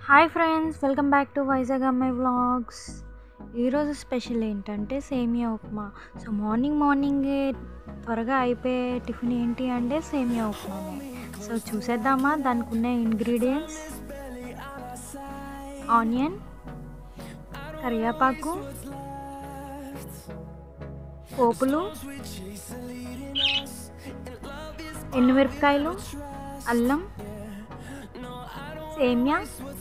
Hi friends welcome back to Vizag అమ్మాయి vlogs ఈరోజు special ఏంటంటే సేమియా ఉప్మా సో మార్నింగ్ మార్నింగే త్వరగా అయిపోయే టిఫిన్ ఏంటి అంటే సేమియా ఉప్మానే సో చూసేద్దామా దానికి ఉన్న ఇంగ్రీడియంట్స్ ఆనియన్ కరివేపాకు పోపులు ఎండుమిరపకాయలు అల్లం సేమియా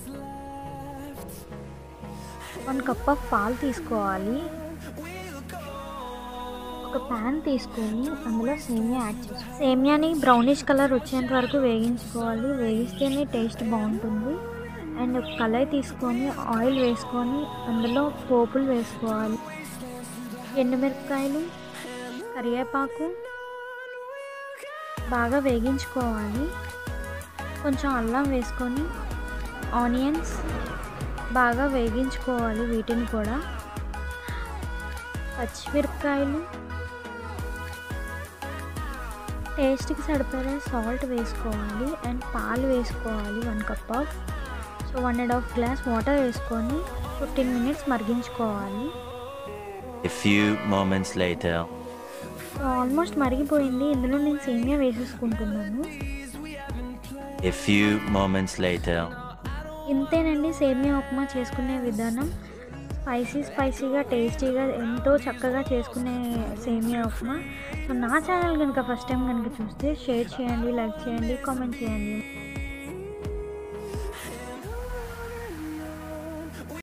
వన్ కప్ ఆఫ్ పాలు తీసుకోవాలి ఒక ప్యాన్ తీసుకొని అందులో సేమియా యాడ్ చేసి సేమియాని బ్రౌనిష్ కలర్ వచ్చేంత వరకు వేగించుకోవాలి వేగిస్తేనే టేస్ట్ బాగుంటుంది అండ్ ఒక కళాయి తీసుకొని ఆయిల్ వేసుకొని అందులో పోపులు వేసుకోవాలి ఎండుమిరపకాయలు కరివేపాకు బాగా వేగించుకోవాలి కొంచెం అల్లం వేసుకొని ఆనియన్స్ బాగా వేగించుకోవాలి వీటిని కూడా పచ్చిమిరపకాయలు టేస్ట్కి సరిపడా సాల్ట్ వేసుకోవాలి అండ్ పాలు వేసుకోవాలి one cup of so one and half glass water వేసుకొని ఫిఫ్టీన్ మినిట్స్ మరిగించుకోవాలి A few moments later. So almost మరిగిపోయింది ఇందులో నేను సేమియా వేసేసుకుంటున్నాను A few moments later. ఇంతేనండి సేమియా ఉప్మా చేసుకునే విధానం స్పైసీ స్పైసీగా టేస్టీగా ఎంతో చక్కగా చేసుకునే సేమియా ఉప్మా సో నా ఛానల్ కనుక ఫస్ట్ టైం కనుక చూస్తే షేర్ చేయండి లైక్ చేయండి కామెంట్ చేయండి